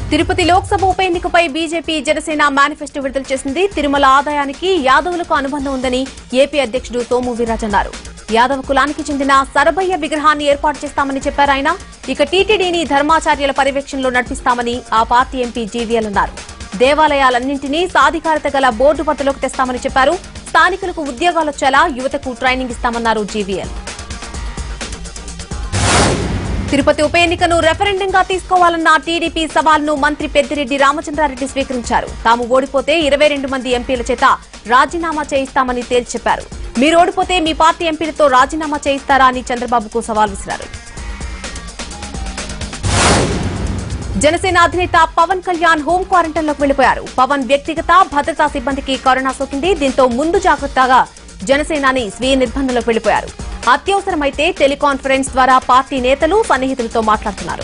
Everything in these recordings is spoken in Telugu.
తిరుపతి లోక్సభ ఉప ఎన్నికపై బీజేపీ జనసేన మేనిఫెస్టో విడుదల చేసింది తిరుమల ఆదాయానికి యాదవులకు అనుబంధం ఉందని ఏపీ అధ్యక్షుడు సోము వీర్రాజ్ అన్నారు యాదవ కులానికి చెందిన సరభయ్య విగ్రహాన్ని ఏర్పాటు చేస్తామని చెప్పారు ఆయన ఇక టీటీడీని ధర్మాచార్యుల పర్యవేక్షణలో నడిపిస్తామని ఆ పార్టీ ఎంపీ జీవీఎల్ అన్నారు దేవాలయాలన్నింటినీ సాధికారత గల బోర్డు పద్ధతిలోకి తెస్తామని చెప్పారు స్థానికులకు ఉద్యోగాలొచ్చేలా యువతకు ట్రైనింగ్ ఇస్తామన్నారు జీవీఎల్ తిరుపతి ఉప ఎన్నికను రెఫరెండంగా తీసుకోవాలన్న టీడీపీ సవాల్ను మంత్రి పెద్దిరెడ్డి రామచంద్రారెడ్డి స్వీకరించారు తాము ఓడిపోతే ఇరవై రెండు మంది ఎంపీల చేత రాజీనామా చేయిస్తామని తేల్చి చెప్పారు మీరు ఓడిపోతే మీ పార్టీ ఎంపీలతో రాజీనామా చేయిస్తారా అని చంద్రబాబుకు సవాల్ విసిరారు జనసేన అధినేత పవన్ కళ్యాణ్ హోం క్వారంటైన్ లోకి వెళ్లిపోయారు పవన్ వ్యక్తిగత భద్రతా సిబ్బందికి కరోనా సోకింది దీంతో ముందు జాగ్రత్తగా జనసేనాని స్వీయ నిర్బంధంలోకి వెళ్లిపోయారు అత్యవసరమైతే టెలికాన్ఫరెన్స్ ద్వారా పార్టీ నేతలు సన్నిహితులతో మాట్లాడుతున్నారు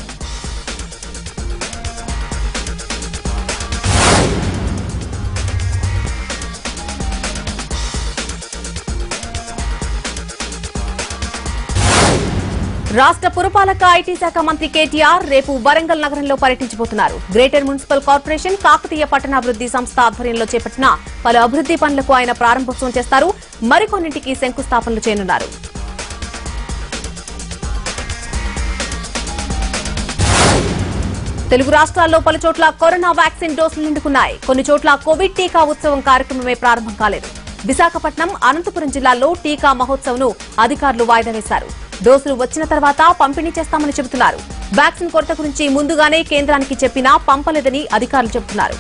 రాష్ట్ర పురపాలక ఐటీ శాఖ మంత్రి కేటీఆర్ రేపు వరంగల్ నగరంలో పర్యటించబోతున్నారు గ్రేటర్ మున్సిపల్ కార్పొరేషన్ కాకతీయ పట్టణాభివృద్ధి సంస్థ ఆధ్వర్యంలో చేపట్టిన పలు అభివృద్ధి పనులకు ఆయన ప్రారంభోత్సవం చేస్తారు మరికొన్నింటికి శంకుస్థాపనలు చేయనున్నారు తెలుగు రాష్ట్రాల్లో పలు చోట్ల కరోనా వ్యాక్సిన్ డోసులు నిండుకున్నాయి కొన్ని చోట్ల కోవిడ్ టీకా ఉత్సవం కార్యక్రమమే ప్రారంభం కాలేదు విశాఖపట్నం అనంతపురం జిల్లాల్లో టీకా మహోత్సవ్ను అధికారులు వాయిదా వేశారు డోసులు వచ్చిన తర్వాత పంపిణీ చేస్తామని చెబుతున్నారు వ్యాక్సిన్ కొరత గురించి ముందుగానే కేంద్రానికి చెప్పినా పంపలేదని అధికారులు చెబుతున్నారు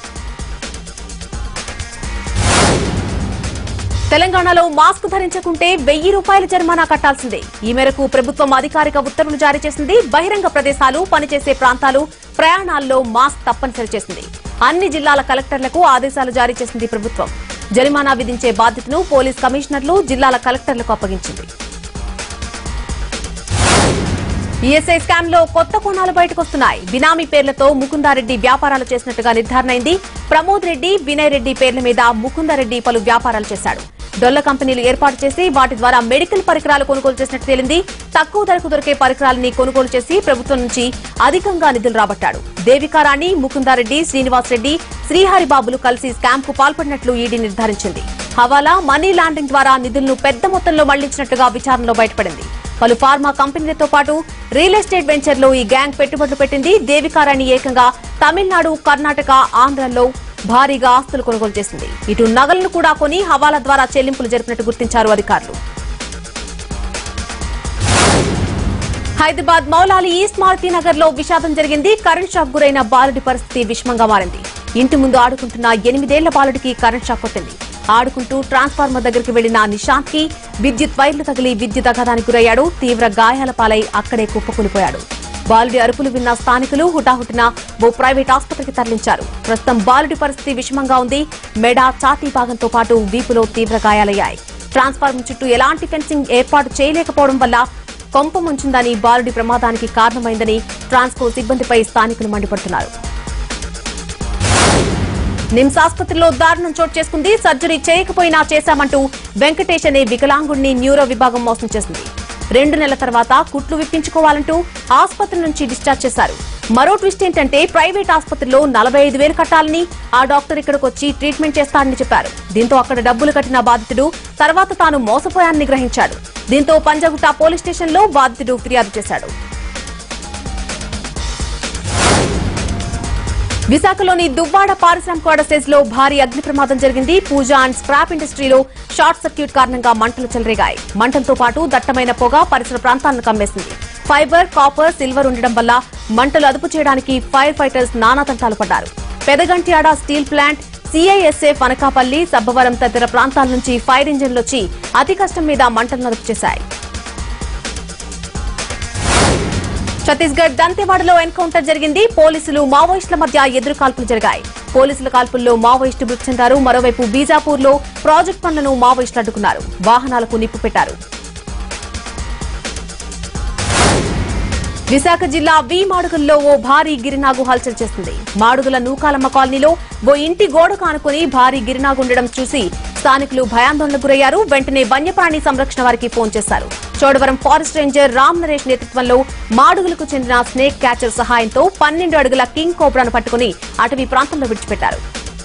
తెలంగాణలో మాస్క్ ధరించకుంటే వెయ్యి రూపాయల జరిమానా కట్టాల్సిందే ఈ మేరకు ప్రభుత్వం అధికారిక ఉత్తర్వులు జారీ చేసింది బహిరంగ ప్రదేశాలు పనిచేసే ప్రాంతాలు ప్రయాణాల్లో మాస్క్ తప్పనిసరి చేసింది అన్ని జిల్లాల కలెక్టర్లకు ఆదేశాలు జారీ చేసింది ప్రభుత్వం జరిమానా విధించే బాధ్యతను పోలీస్ కమిషనర్లు జిల్లాల కలెక్టర్లకు అప్పగించింది ఈఎస్ఐ స్కామ్ లో కొత్త కోణాలు బయటకొస్తున్నాయి బినామీ పేర్లతో ముకుందారెడ్డి వ్యాపారాలు చేసినట్టుగా నిర్ధారణ అయింది ప్రమోద్ రెడ్డి వినయ్ రెడ్డి పేర్ల మీద ముకుందారెడ్డి పలు వ్యాపారాలు చేశాడు డొల్ల కంపెనీలు ఏర్పాటు చేసి వాటి ద్వారా మెడికల్ పరికరాలు కొనుగోలు చేసినట్టు తేలింది తక్కువ ధరకు దొరికే పరికరాలని కొనుగోలు చేసి ప్రభుత్వం నుంచి అధికంగా నిధులు రాబట్టాడు దేవికారాణి ముకుందారెడ్డి శ్రీనివాస్ రెడ్డి శ్రీహరిబాబులు కలిసి స్కామ్ కు పాల్పడినట్లు ఈడీ నిర్ధారించింది హవాలా మనీ లాండరింగ్ ద్వారా నిధులను పెద్ద మొత్తంలో మళ్లించినట్టుగా విచారణలో బయటపడింది పలు ఫార్మా కంపెనీలతో పాటు రియల్ ఎస్టేట్ వెంచర్ లో ఈ గ్యాంగ్ పెట్టుబడులు పెట్టింది దేవికారాణి ఏకంగా తమిళనాడు కర్ణాటక ఆంధ్రలో భారీగా ఆస్తులు కొనుగోలు చేసింది ఇటు నగలను కూడా కొని హవాలా ద్వారా చెల్లింపులు జరిపినట్టు గుర్తించారు అధికారులు హైదరాబాద్ మౌలాలి ఈస్ట్ మారుతి నగర్ లో విషాదం జరిగింది కరెంట్ షాక్ గురైన బాలుడి పరిస్థితి విషమంగా మారింది ఇంటి ముందు ఆడుకుంటున్న ఎనిమిదేళ్ల బాలుడికి కరెంట్ షాక్ కొట్టింది ఆడుకుంటూ ట్రాన్స్ఫార్మర్ దగ్గరికి వెళ్లిన నిశాంత్ కి విద్యుత్ వైర్లు తగిలి విద్యుత్ అఘాతానికి గురయ్యాడు తీవ్ర గాయాల పాలై అక్కడే కుప్పకూలిపోయాడు బాలుడి అరుపులు విన్న స్థానికులు హుటాహుటిన ఓ ప్రైవేట్ ఆసుపత్రికి తరలించారు ప్రస్తుతం బాలుడి పరిస్థితి విషమంగా ఉంది మెడ ఛాతీ భాగంతో పాటు వీపులో తీవ్ర గాయాలయ్యాయి ట్రాన్స్ఫార్మర్ చుట్టూ ఎలాంటి ఫెన్సింగ్ ఏర్పాటు చేయలేకపోవడం వల్ల కొంప ముంచిందని బాలుడి ప్రమాదానికి కారణమైందని ట్రాన్స్కో సిబ్బందిపై స్థానికులు మండిపడుతున్నారు నిమ్స్ ఆసుపత్రిలో దారుణం చోటు చేసుకుంది సర్జరీ చేయకపోయినా చేశామంటూ వెంకటేష్ అనే వికలాంగుడిని న్యూరో విభాగం మోసం చేసింది రెండు నెలల తర్వాత కుట్లు విప్పించుకోవాలంటూ ఆసుపత్రి నుంచి డిశ్చార్జ్ చేశారు మరో ట్విస్ట్ ఏంటంటే ప్రైవేట్ ఆసుపత్రిలో నలభై ఐదు వేలు కట్టాలని ఆ డాక్టర్ ఇక్కడికి వచ్చి ట్రీట్మెంట్ చేస్తాడని చెప్పారు దీంతో అక్కడ డబ్బులు కట్టిన బాధితుడు తర్వాత తాను మోసపోయానని గ్రహించాడు దీంతో పంజగుట్ట పోలీస్ స్టేషన్లో బాధితుడు ఫిర్యాదు చేశాడు విశాఖలోని దువ్వాడ పారిశ్రామిక సెజ్ లో భారీ అగ్ని ప్రమాదం జరిగింది పూజ అండ్ స్క్రాప్ ఇండస్ట్రీలో షార్ట్ సర్క్యూట్ కారణంగా మంటలు చెలరేగాయి మంటలతో పాటు దట్టమైన పొగ పరిసర ప్రాంతాలను కమ్మేసింది ఫైబర్ కాపర్ సిల్వర్ ఉండడం వల్ల మంటలు అదుపు చేయడానికి ఫైర్ ఫైటర్స్ నానా తంటాలు పడ్డారు Pedagantyada steel plant CISF Anakapalli Sabbavaram తదితర ప్రాంతాల నుంచి ఫైర్ ఇంజిన్లు వచ్చి అతి కష్టం మీద మంటలను అదుపు చేశాయి ఛత్తీస్గఢ్ దంతెవాడలో ఎన్కౌంటర్ జరిగింది పోలీసులు మావోయిస్టుల మధ్య ఎదురు కాల్పులు జరిగాయి పోలీసుల కాల్పుల్లో మావోయిస్టు మృతి చెందారు మరోవైపు బీజాపూర్ లో ప్రాజెక్ట్ పనులను మావోయిస్టులు అడ్డుకున్నారు వాహనాలకు నిప్పు పెట్టారు విశాఖ జిల్లా వి మాడుగుల్లో ఓ భారీ గిరినాగు హల్చల్ చేస్తుంది మాడుగుల నూకాలమ్మ కాలనీలో ఓ ఇంటి గోడ కానుకొని భారీ గిరినాగు ఉండడం చూసి స్థానికులు భయాందోళనకు గురయ్యారు వెంటనే వన్యప్రాణి సంరక్షణ వారికి ఫోన్ చేశారు చోడవరం ఫారెస్ట్ రేంజర్ రామ్ నరేష్ నేతృత్వంలో మాడుగులకు చెందిన స్నేక్ క్యాచర్ సహాయంతో పన్నెండు అడుగుల కింగ్ కోబ్రాను పట్టుకుని అటవీ ప్రాంతంలో విడిచిపెట్టారు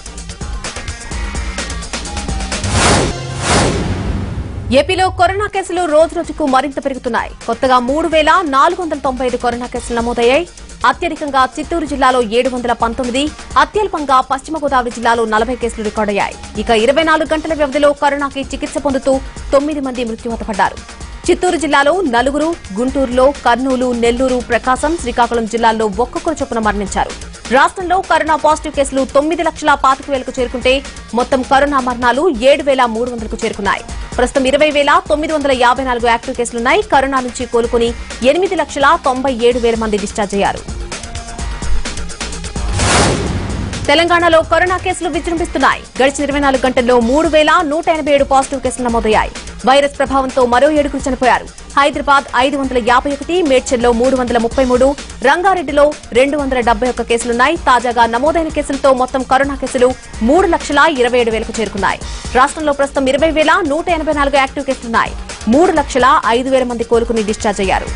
ఏపీలో కరోనా కేసులు రోజు రోజుకు మరింత పెరుగుతున్నాయి కొత్తగా మూడు వేల నాలుగు వందల తొంభై ఐదు కరోనా కేసులు నమోదయ్యాయి అత్యధికంగా చిత్తూరు జిల్లాలో ఏడు వందల పంతొమ్మిది అత్యల్పంగా పశ్చిమ గోదావరి జిల్లాలో నలభై కేసులు రికార్డయ్యాయి ఇక ఇరవై నాలుగు గంటల వ్యవధిలో కరోనాకి చికిత్స పొందుతూ తొమ్మిది మంది మృత్యువాత పడ్డారు చిత్తూరు జిల్లాలో నలుగురు గుంటూరులో కర్నూలు నెల్లూరు ప్రకాశం శ్రీకాకుళం జిల్లాల్లో ఒక్కొక్కరు చొప్పున మరణించారు రాష్ట్రంలో కరోనా పాజిటివ్ కేసులు తొమ్మిది లక్షల పాతిక వేలకు చేరుకుంటే మొత్తం కరోనా మరణాలు ఏడు వేల మూడు వందలకు చేరుకున్నాయి ప్రస్తుతం ఇరవై వేల తొమ్మిది వందల యాభై నాలుగు యాక్టివ్ కేసులున్నాయి కరోనా నుంచి కోలుకుని ఎనిమిది లక్షల తొంభై ఏడు వేల మంది డిశ్చార్జ్ అయ్యారు తెలంగాణలో కరోనా కేసులు విజృంభిస్తున్నాయి గడిచిన ఇరవై నాలుగు గంటల్లో మూడు వేల నూట ఎనభై ఏడు పాజిటివ్ కేసులు నమోదయ్యాయి వైరస్ ప్రభావంతో మరో ఏడుగురు చనిపోయారు హైదరాబాద్ ఐదు వందల యాభై ఒకటి మేడ్చల్లో మూడు వందల ముప్పై మూడు రంగారెడ్డిలో రెండు వందల డెబ్బై ఒక్క కేసులున్నాయి తాజాగా నమోదైన కేసులతో మొత్తం కరోనా కేసులు మూడు లక్షల ఇరవై ఏడు వేలకు చేరుకున్నాయి రాష్ట్రంలో ప్రస్తుతం ఇరవై వేల నూట ఎనభై నాలుగు యాక్టివ్ కేసులున్నాయి మూడు లక్షల ఐదు వేల మంది కోలుకుని డిశ్చార్జ్ అయ్యారు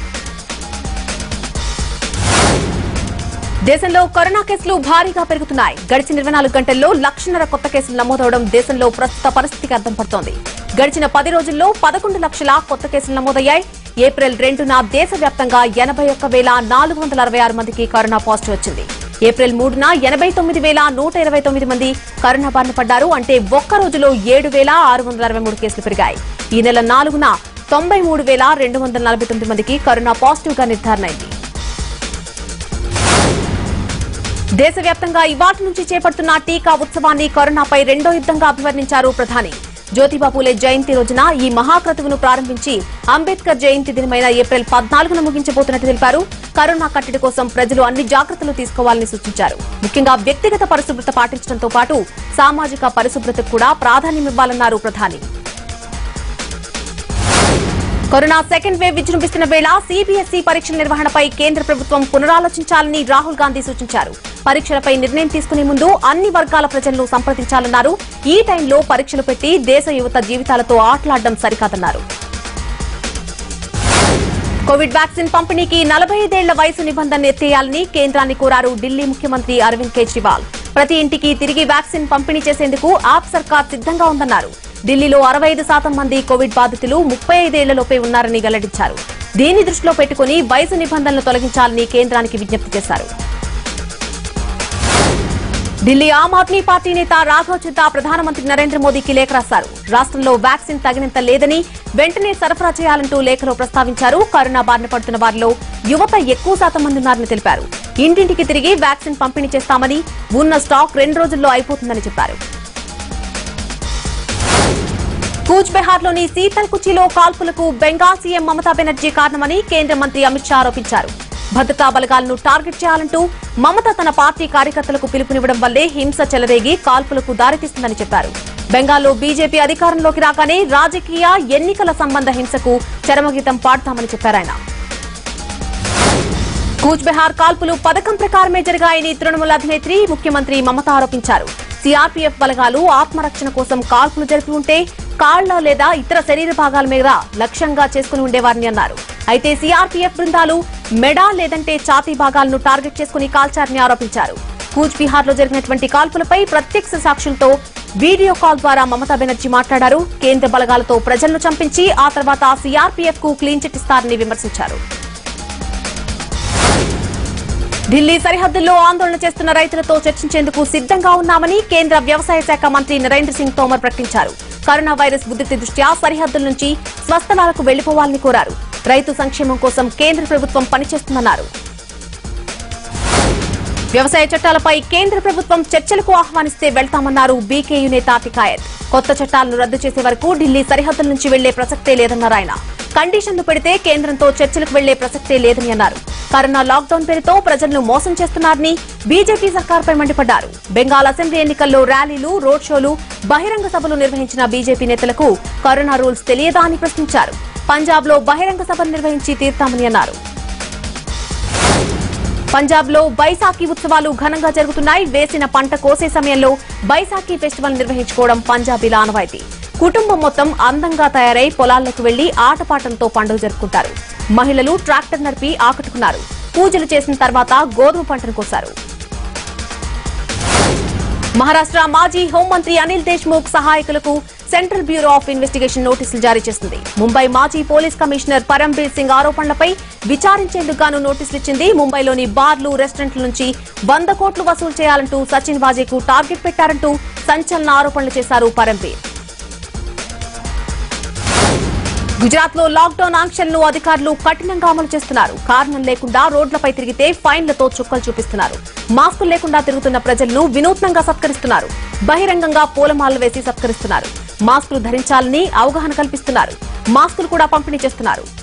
దేశంలో కరోనా కేసులు భారీగా పెరుగుతున్నాయి గడిచిన ఇరవై నాలుగు గంటల్లో లక్షన్నర కొత్త కేసులు నమోదవడం దేశంలో ప్రస్తుత పరిస్థితికి అర్థం పడుతోంది గడిచిన పది రోజుల్లో పదకొండు లక్షల కొత్త కేసులు నమోదయ్యాయి ఏప్రిల్ రెండున దేశవ్యాప్తంగా ఎనభై ఒక్క వేల నాలుగు వందల అరవై ఆరు మందికి కరోనా పాజిటివ్ వచ్చింది ఏప్రిల్ మూడున ఎనభై తొమ్మిది వేల నూట ఇరవై తొమ్మిది మంది కరోనా బారిన పడ్డారు అంటే ఒక్క రోజులో ఏడు వేల ఆరు వందల అరవై మూడు కేసులు పెరిగాయి ఈ నెల నాలుగున తొంభై మూడు వేల రెండు వందల నలభై తొమ్మిది మందికి కరోనా పాజిటివ్ గా నిర్ధారణ అయింది దేశవ్యాప్తంగా ఇవాటి నుంచి చేపడుతున్న టీకా ఉత్సవాన్ని కరోనాపై రెండో యుద్ధంగా అభివర్ణించారు ప్రధాని జ్యోతిబాపులే జయంతి రోజున ఈ మహాక్రతువును ప్రారంభించి అంబేద్కర్ జయంతి దినమైన ఏప్రిల్ పద్నాలుగున ముగించబోతున్నట్టు తెలిపారు కరోనా కట్టడి కోసం ప్రజలు అన్ని జాగ్రత్తలు తీసుకోవాలని సూచించారు ముఖ్యంగా వ్యక్తిగత పరిశుభ్రత పాటించడంతో పాటు సామాజిక పరిశుభ్రతకు కూడా ప్రాధాన్యమివ్వాలన్నారు ప్రధాని కరోనా సెకండ్ వేవ్ విజృంభిస్తున్న వేళ సిబిఎస్ఈ పరీక్షల నిర్వహణపై కేంద్ర ప్రభుత్వం పునరాలోచించాలని రాహుల్ గాంధీ సూచించారు పరీక్షలపై నిర్ణయం తీసుకునే ముందు అన్ని వర్గాల ప్రజలను సంప్రదించాలన్నారు ఈ టైంలో పరీక్షలు పెట్టి దేశ యువత జీవితాలతో ఆటలాడడం సరికాదన్నారు కోవిడ్ వ్యాక్సిన్ పంపిణీకి నలభై ఐదేళ్ల వయసు నిబంధన ఎత్తేయాలని కేంద్రాన్ని కోరారు ఢిల్లీ ముఖ్యమంత్రి అరవింద్ కేజ్రీవాల్ ప్రతి ఇంటికి తిరిగి వ్యాక్సిన్ పంపిణీ చేసేందుకు ఆప్ సర్కార్ సిద్ధంగా ఉందన్నారు ఢిల్లీలో అరవై ఐదు శాతం మంది కోవిడ్ బాధితులు ముప్పై ఐదేళ్లలోపే ఉన్నారని వెల్లడించారు దీన్ని దృష్టిలో పెట్టుకుని వయసు నిబంధనలు తొలగించాలని కేంద్రానికి విజ్ఞప్తి చేశారు ఢిల్లీ ఆమ్ ఆద్మీ పార్టీ నేత రాఘవ్ చుద్దా ప్రధానమంత్రి నరేంద్ర మోదీకి లేఖ రాశారు రాష్ట్రంలో వ్యాక్సిన్ తగినంత లేదని వెంటనే సరఫరా చేయాలంటూ లేఖలో ప్రస్తావించారు కరోనా బారిన పడుతున్న వారిలో యువత ఎక్కువ శాతం మంది ఉన్నారని తెలిపారు ఇంటింటికి తిరిగి వ్యాక్సిన్ పంపిణీ చేస్తామని ఉన్న స్టాక్ రెండు రోజుల్లో అయిపోతుందని చెప్పారు కూచ్ బెహార్లోని శీతల్ కుచిలో కాల్పులకు బెంగాల్ సీఎం మమతా బెనర్జీ కారణమని కేంద్ర మంత్రి అమిత్ షా ఆరోపించారు భద్రతా బలగాలను టార్గెట్ చేయాలంటూ మమత తన పార్టీ కార్యకర్తలకు పిలుపునివ్వడం వల్లే హింస చెలరేగి కాల్పులకు దారితీస్తుందని చెప్పారు బెంగాల్లో బీజేపీ అధికారంలోకి రాగానే రాజకీయ ఎన్నికల సంబంధ హింసకు చరమగీతం పాడతామని చెప్పారాయన కూచ్ బెహార్ కాల్పులు పథకం ప్రకారమే జరిగాయని తృణమూల అధినేత్రి ముఖ్యమంత్రి మమత ఆరోపించారు సిఆర్పీఎఫ్ బలగాలు ఆత్మరక్షణ కోసం కాల్పులు జరిపి ఉంటే కాళ్ల లేదా ఇతర శరీర భాగాల మీద లక్ష్యంగా చేసుకుని ఉండేవారని అన్నారు అయితే సిఆర్పీఎఫ్ బృందాలు మెడ లేదంటే ఛాతీ భాగాలను టార్గెట్ చేసుకుని కాల్చారని ఆరోపించారు కూచ్ బిహార్ లో జరిగినటువంటి కాల్పులపై ప్రత్యక్ష సాక్షులతో వీడియో కాల్ ద్వారా మమతా బెనర్జీ మాట్లాడారు కేంద్ర బలగాలతో ప్రజలను చంపించి ఆ తర్వాత సిఆర్పీఎఫ్ కు క్లీన్ చిట్ ఇస్తారని విమర్శించారు ఢిల్లీ సరిహద్దుల్లో ఆందోళన చేస్తున్న రైతులతో చర్చించేందుకు సిద్ధంగా ఉన్నామని కేంద్ర వ్యవసాయ శాఖ మంత్రి నరేంద్ర సింగ్ తోమర్ ప్రకటించారు కరోనా వైరస్ ఉధృతి దృష్ట్యా సరిహద్దుల నుంచి స్వస్థలాలకు వెళ్లిపోవాలని కోరారు రైతు సంక్షేమం కోసం కేంద్ర ప్రభుత్వం పనిచేస్తుందన్నారు వ్యవసాయ చట్టాలపై కేంద్ర ప్రభుత్వం చర్చలకు ఆహ్వానిస్తే వెళ్తామన్నారు బీకేయూ నేత టికాయత్ కొత్త చట్టాలను రద్దు చేసే వరకు ఢిల్లీ సరిహద్దుల నుంచి వెళ్లే ప్రసక్తే లేదన్నారు ఆయన కండిషన్లు పెడితే కేంద్రంతో చర్చలకు వెళ్లే ప్రసక్తే లేదని అన్నారు కరోనా లాక్డౌన్ పేరుతో ప్రజలను మోసం చేస్తున్నారని బీజేపీ సర్కార్పై మండిపడ్డారు బెంగాల్ అసెంబ్లీ ఎన్నికల్లో ర్యాలీలు రోడ్ షోలు బహిరంగ సభలు నిర్వహించిన బీజేపీ నేతలకు కరోనా రూల్స్ తెలియదా అని ప్రశ్నించారు పంజాబ్ లో బహిరంగ సభలు నిర్వహించి తీర్తామని అన్నారు పంజాబ్ లో బైసాఖీ ఉత్సవాలు ఘనంగా జరుగుతున్నాయి వేసిన పంట కోసే సమయంలో బైసాఖీ ఫెస్టివల్ నిర్వహించుకోవడం పంజాబీల ఆనవాయితీ కుటుంబం మొత్తం అందంగా తయారై పొలాల్లోకి వెళ్లి ఆటపాటలతో పండుగ జరుపుకుంటారు మహిళలు ట్రాక్టర్ నడిపి ఆకట్టుకున్నారు పూజలు చేసిన తర్వాత గోధుమ పంటను కోశారు మహారాష్ట్ర మాజీ హోంమంత్రి అనిల్ దేశ్ముఖ్ సహాయకులకు సెంట్రల్ బ్యూరో ఆఫ్ ఇన్వెస్టిగేషన్ నోటీసులు జారీ చేసింది ముంబై మాజీ పోలీస్ కమిషనర్ పరంబీర్ సింగ్ ఆరోపణలపై విచారించేందుకు గాను నోటీసులు ఇచ్చింది ముంబైలోని బార్లు రెస్టారెంట్ల నుంచి వంద కోట్లు వసూలు చేయాలంటూ సచిన్ వాజేకు టార్గెట్ పెట్టారంటూ సంచలన ఆరోపణలు చేశారు పరంబీర్ గుజరాత్ లో లాక్డౌన్ ఆంక్షలను అధికారులు కఠినంగా అమలు చేస్తున్నారు కారణం లేకుండా రోడ్లపై తిరిగితే ఫైన్లతో చుక్కలు చూపిస్తున్నారు మాస్కులు లేకుండా తిరుగుతున్న ప్రజలను వినూత్నంగా సత్కరిస్తున్నారు బహిరంగంగా పూలమాలలు వేసి సత్కరిస్తున్నారు మాస్కులు ధరించాలని అవగాహన కల్పిస్తున్నారు మాస్కులు కూడా పంపిణీ చేస్తున్నారు